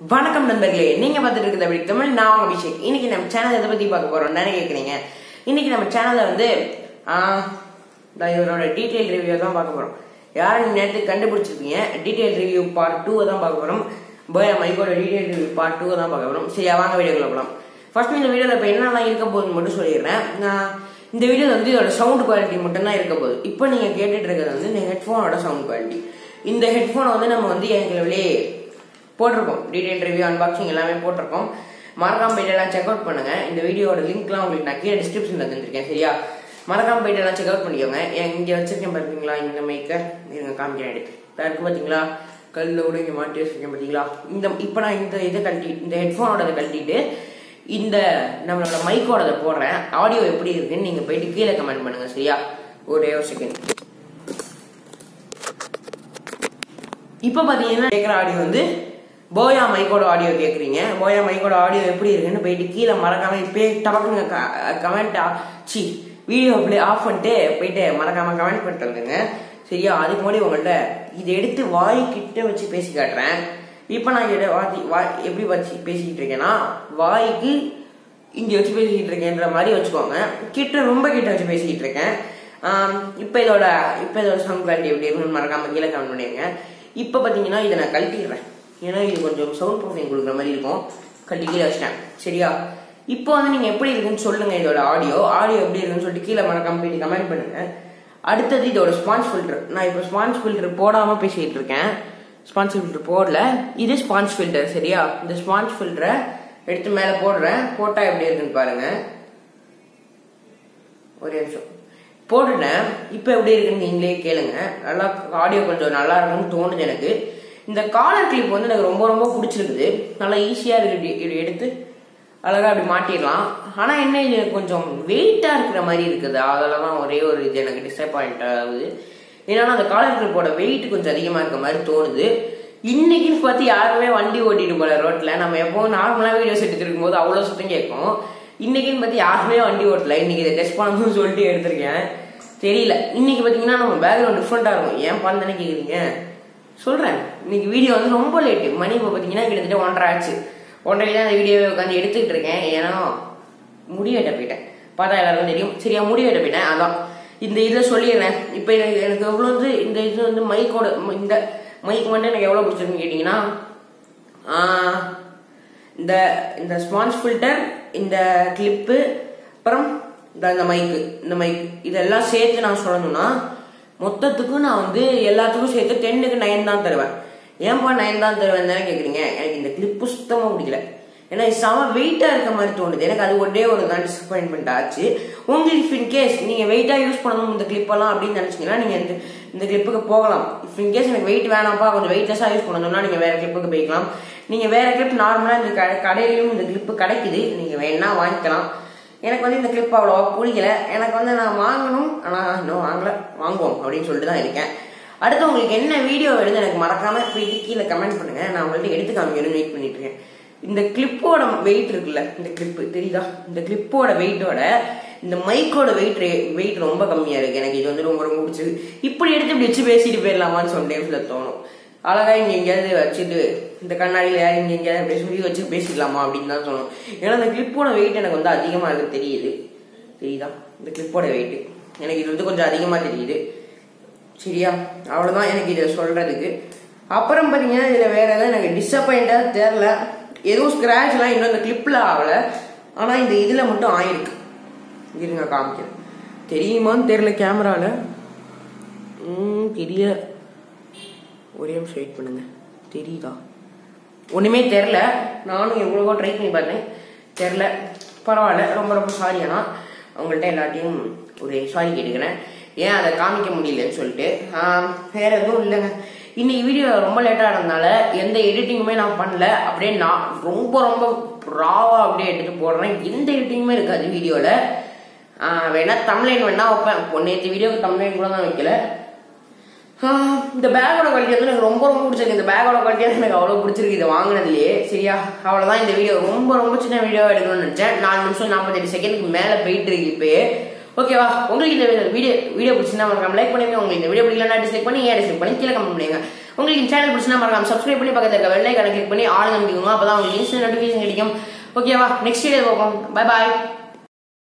வணக்கம் நண்பர்களே நீங்க பார்த்துட்டு இருக்கிறது அப்படி தமிழ் நான் உங்க அபிஷேக் இன்னைக்கு நம்ம சேனல் எதை பத்தி பார்க்க போறோம் நிறைய கேட்குறீங்க இன்னைக்கு நம்ம சேனல்ல வந்து ஆஹ், இந்த இவரோட டீடைல் ரிவ்யூ தான் பார்க்க போறோம் யாரும் நேரத்துக்கு கண்டுபிடிச்சிருப்பீங்க டீடைல் ரிவ்யூ பார்ட் டூ தான் பார்க்க போறோம் போய் மைக்கோட டீடைல் ரிவ்யூ பார்ட் டூ தான் பார்க்க போறோம் சரியா வாங்க வீடியோக்குள்ள போகலாம் ஃபர்ஸ்ட் இந்த வீடியோல இப்போ என்னெல்லாம் இருக்க போகுதுன்னு மட்டும் சொல்லிடுறேன் நான் இந்த வீடியோல வந்து இதோட சவுண்ட் குவாலிட்டி மட்டும் தான் இருக்க போகுது இப்போ நீங்க கேட்டுட்டு இருக்கிறது வந்து இந்த ஹெட்ஃபோனோட சவுண்ட் குவாலிட்டி இந்த ஹெட்ஃபோனை வந்து நம்ம வந்து எங்களுடைய போட்டிருக்கோம் டீடைல் ரிவ்யூ அன்பாக்சிங் எல்லாமே போட்டிருக்கோம் மறக்காம போயிட்டு எல்லாம் செக் அவுட் பண்ணுங்க இந்த வீடியோட லிங்க்லாம் உங்களுக்கு நான் கீழே டிஸ்கிரிப்ஷன்ல தந்துருக்கேன் சரியா மறக்காம போயிட்டு எல்லாம் செக் அவுட் பண்ணிக்கோங்க ஏன் இங்க வச்சிருக்கேன் பாத்தீங்களா இந்த மைக்க இருங்க காமிக்கிறேன் எடுத்து இருக்கு பாத்தீங்களா கல்ல கூட இங்க மாட்டி வச்சிருக்கேன் பாத்தீங்களா இந்த இப்போ நான் இந்த இதை கழட்டி இந்த ஹெட்ஃபோனோட கழட்டிட்டு இந்த நம்மளோட மைக்கோட போடுறேன் ஆடியோ எப்படி இருக்குன்னு நீங்க போயிட்டு கீழே கமெண்ட் பண்ணுங்க சரியா ஒரே ஒரு செகண்ட் இப்போ பார்த்தீங்கன்னா கேட்குற ஆடியோ வந்து போயா மைக்கோட ஆடியோ கேட்குறீங்க போயா மைக்கோட ஆடியோ எப்படி இருக்குன்னு போயிட்டு கீழே மறக்காம இப்போ டபக்குங்க கமெண்ட் சி வீடியோ ப்ளே ஆஃப் பண்ணிட்டு போயிட்டு மறக்காம கமெண்ட் பண்ணிட்டு வந்துங்க சரியா அதுக்கு முன்னாடி உங்கள்கிட்ட இதை எடுத்து வாய் கிட்ட வச்சு பேசி காட்டுறேன் இப்போ நான் இதை வாத்தி வாய் எப்படி வச்சு பேசிக்கிட்டு இருக்கேன்னா வாய்க்கு இங்கே வச்சு பேசிக்கிட்டு இருக்கேன்ற மாதிரி வச்சுக்கோங்க கிட்ட ரொம்ப கிட்ட வச்சு பேசிக்கிட்டு இருக்கேன் ஆம், இப்போ இதோட இப்போ இதோட சவுண்ட் குவாலிட்டி எப்படி இருக்குன்னு மறக்காம கீழே கமெண்ட் பண்ணிடுங்க இப்போ பார்த்தீங்கன்னா இதை நான் கழட்டிடுறேன் ஏன்னா இது கொஞ்சம் சவுண்ட் ப்ரூஃபிங் கொடுக்குற மாதிரி இருக்கும் கழட்டி கீழே வச்சிட்டேன் சரியா இப்போ வந்து நீங்கள் எப்படி இருக்குன்னு சொல்லுங்க இதோட ஆடியோ ஆடியோ எப்படி இருக்குன்னு சொல்லிட்டு கீழே மறக்காம போயிட்டு கமெண்ட் பண்ணுங்க அடுத்தது இதோட ஸ்பான்ஸ் ஃபில்டர் நான் இப்போ ஸ்பான்ஸ் ஃபில்டர் போடாமல் பேசிக்கிட்டு இருக்கேன் ஸ்பான்ஸ் ஃபில்டர் போடல இது ஸ்பான்ஸ் ஃபில்டர் சரியா இந்த ஸ்பான்ஸ் ஃபில்டரை எடுத்து மேலே போடுறேன் போட்டால் எப்படி இருக்குன்னு பாருங்க ஒரே நிமிஷம் போட்டுட்டேன் இப்போ எப்படி இருக்குன்னு நீங்களே கேளுங்க நல்லா ஆடியோ கொஞ்சம் நல்லா இருக்கும்னு தோணுது எனக்கு இந்த காலர் கிளிப் வந்து எனக்கு ரொம்ப ரொம்ப பிடிச்சிருக்குது நல்லா ஈஸியாக இருக்கு இப்படி- இப்படி எடுத்து அழகாக அப்படி மாட்டிடலாம் ஆனால் என்ன இது கொஞ்சம் வெயிட்டாக இருக்கிற மாதிரி இருக்குது அதில் தான் ஒரே ஒரு இது எனக்கு டிசப்பாயிண்ட் ஆகுது ஏன்னா அந்த காலர் கிளிப்போட வெயிட் கொஞ்சம் அதிகமாக இருக்க மாதிரி தோணுது இன்னைக்குன்னு பார்த்து யாருமே வண்டி ஓட்டிட்டு போல ரோட்ல நம்ம எப்பவும் நார்மலாக வீடியோஸ் எடுத்துட்டு இருக்கும்போது அவ்வளோ சுத்தம் கேட்கும் இன்னைக்குன்னு பார்த்து யாருமே வண்டி ஓட்டல இன்னைக்கு இதை டெஸ்ட் பண்ணணும்னு சொல்லிட்டு எடுத்திருக்கேன் தெரியல இன்னைக்கு பார்த்தீங்கன்னா நம்ம பேக்ரவுண்ட் டிஃப்ரெண்ட்டாக இருக்கும் ஏன் பண்ணு கேட்குறீங்க சொல்கிறேன் இன்னைக்கு வீடியோ வந்து ரொம்ப லேட்டு மணி இப்போ பார்த்தீங்கன்னா கிட்டத்தட்ட ஒன்றரை ஆச்சு ஒன்றரை தான் அந்த வீடியோவை உட்காந்து எடுத்துக்கிட்டு இருக்கேன் ஏன்னா முடி வெட்ட போயிட்டேன் பார்த்தா எல்லாருக்கும் தெரியும் சரியா முடி வெட்ட போயிட்டேன் அதான் இந்த இதை சொல்லிடுறேன் இப்போ எனக்கு எனக்கு எவ்வளோ வந்து இந்த இது வந்து மைக்கோட இந்த மைக் மட்டும் எனக்கு எவ்வளோ பிடிச்சிருக்குன்னு கேட்டிங்கன்னா ஆஹ், இந்த இந்த ஸ்பான்ஸ் ஃபில்டர் இந்த கிளிப்பு அப்புறம் இந்த இந்த மைக்கு இந்த மைக் இதெல்லாம் சேர்த்து நான் சொல்லணும்னா மொத்தத்துக்கும் நான் வந்து எல்லாத்துக்கும் சேர்த்து டென்னுக்கு நைன் தான் தருவேன் ஏன்பா நைன் தான் தருவேன் தானே கேட்குறீங்க எனக்கு இந்த கிளிப்பு சுத்தமாக பிடிக்கல ஏன்னா இது செம வெயிட்டாக இருக்க மாதிரி தோணுது எனக்கு அது ஒரே ஒரு தான் டிசப்பாயின்மெண்ட் ஆச்சு உங்களுக்கு இஃப் இன் கேஸ் நீங்கள் வெயிட்டாக யூஸ் பண்ணணும் இந்த கிளிப்பெல்லாம் அப்படின்னு நினச்சிங்கன்னா நீங்கள் இந்த இந்த கிளிப்புக்கு போகலாம் இஃப் இன் கேஸ் எனக்கு வெயிட் வேணாம்ப்பா கொஞ்சம் வெயிட்லெஸ்ஸாக யூஸ் பண்ணணும்னா நீங்கள் வேறு கிளிப்புக்கு போய்க்கலாம் நீங்கள் வேறு கிளிப் நார்மலாக இந்த கடை கடையிலையும் இந்த கிளிப்பு கிடைக்குது நீங்கள் வேணா வாங்கிக்கலாம் எனக்கு வந்து இந்த கிளிப் அவ்வளோவா பிடிக்கல எனக்கு வந்து நான் வாங்கணும் ஆனால் இன்னும் வாங்கல வாங்குவோம் அப்படின்னு சொல்லிட்டு தான் இருக்கேன் அடுத்து உங்களுக்கு என்ன வீடியோ வேணும்னு எனக்கு மறக்காம போய் கீழே கமெண்ட் பண்ணுங்க நான் உங்கள்ட்ட எடுத்து காமிக்கணும்னு வெயிட் பண்ணிட்டு இருக்கேன் இந்த கிளிப்போட வெயிட் இருக்குல்ல இந்த கிளிப்பு தெரியுதா இந்த கிளிப்போட வெயிட்டோட இந்த மைக்கோட வெயிட் வெயிட் ரொம்ப கம்மியா இருக்கு எனக்கு இது வந்து ரொம்ப ரொம்ப பிடிச்சது இப்படி எடுத்து இப்படி வச்சு பேசிட்டு போயிடலாமான்னு சொன்ன டைம்ஸ்ல தோணும் அழகா இங்க எங்கேயாவது வச்சுட்டு இந்த கண்ணாடியில யாரும் இங்க எங்கேயாவது அப்படியே சொல்லி வச்சு பேசிக்கலாமா அப்படின்னு தான் தோணும் ஏன்னா இந்த கிளிப்போட வெயிட் எனக்கு வந்து அதிகமா இருக்கு தெரியுது தெரியுதா இந்த கிளிப்போட வெயிட் எனக்கு இது வந்து கொஞ்சம் அதிகமா தெரியுது சரியா அவ்வளவுதான் எனக்கு இதை சொல்றதுக்கு அப்புறம் பாத்தீங்கன்னா இதுல வேற எதாவது எனக்கு டிசப்பாயிண்டா தெரியல எதுவும் ஸ்கிராச்லாம் இன்னும் இந்த கிளிப்ல ஆகல ஆனா இந்த இதுல மட்டும் ஆயிருக்கு இருங்க காமிக்கிறேன் தெரியுமான்னு தெரியல கேமரால ம் தெரிய ஒரே நிமிஷம் வெயிட் பண்ணுங்க தெரியுதா ஒண்ணுமே தெரில நானும் எவ்வளவோ ட்ரை பண்ணி பார்த்தேன் தெரில பரவாயில்ல ரொம்ப ரொம்ப சாரி ஆனா அவங்கள்ட்ட எல்லாத்தையும் ஒரு சாரி கேட்டுக்கிறேன் ஏன் அதை காமிக்க முடியலன்னு சொல்லிட்டு ஆம், வேற எதுவும் இல்லைங்க இன்னைக்கு வீடியோ ரொம்ப லேட்டாக இருந்தனால எந்த எடிட்டிங்குமே நான் பண்ணல அப்படியே நான் ரொம்ப ரொம்ப ராவா அப்படியே எடுத்து போடுறேன் எந்த எடிட்டிங்குமே இருக்காது வீடியோவில் வேணா தமிழ்லைன் வேணா வைப்பேன் நேற்று வீடியோக்கு தமிழ்லைன் கூட தான் வைக்கல ஆஹ் இந்த பேக்கோட குவாலிட்டி வந்து எனக்கு ரொம்ப ரொம்ப பிடிச்சிருக்கு இந்த பேக்கோட குவாலிட்டி எனக்கு அவ்வளோ பிடிச்சிருக்கு இதை வாங்கினதுலயே சரியா அவ்வளோதான் இந்த வீடியோ ரொம்ப ரொம்ப சின்ன வீடியோ எடுக்கணும்னு நினச்சேன் நாலு நிமிஷம் நாற்பத்தெட்டு செகண்டுக்கு மேலே போயிட்டு இருக்கு இப்போயே ஓகேவா உங்களுக்கு இந்த வீடியோ வீடியோ பிடிச்சிருந்தா மறக்காம லைக் பண்ணுங்க உங்களுக்கு இந்த வீடியோ பிடிக்கலன்னா டிஸ்லைக் பண்ணி ஏன் டிஸ்லைக் பண்ணி கீழே கமெண்ட் பண்ணுங்க உங்களுக்கு இந்த சேனல் பிடிச்சினா மறக்காம சப்ஸ்கிரைப் பண்ணி பக்கத்தில் இருக்க வெள்ளை கடை கிளிக் பண்ணி ஆளுங்க அமைக்கணும் அப்பதான் உங்களுக்கு இன்ஸ்டன்ட் நோட்டிஃபிகேஷன் கிடைக்கும் ஓகேவா நெக்ஸ்ட் வீடியோ பார்ப்போம் பை பாய்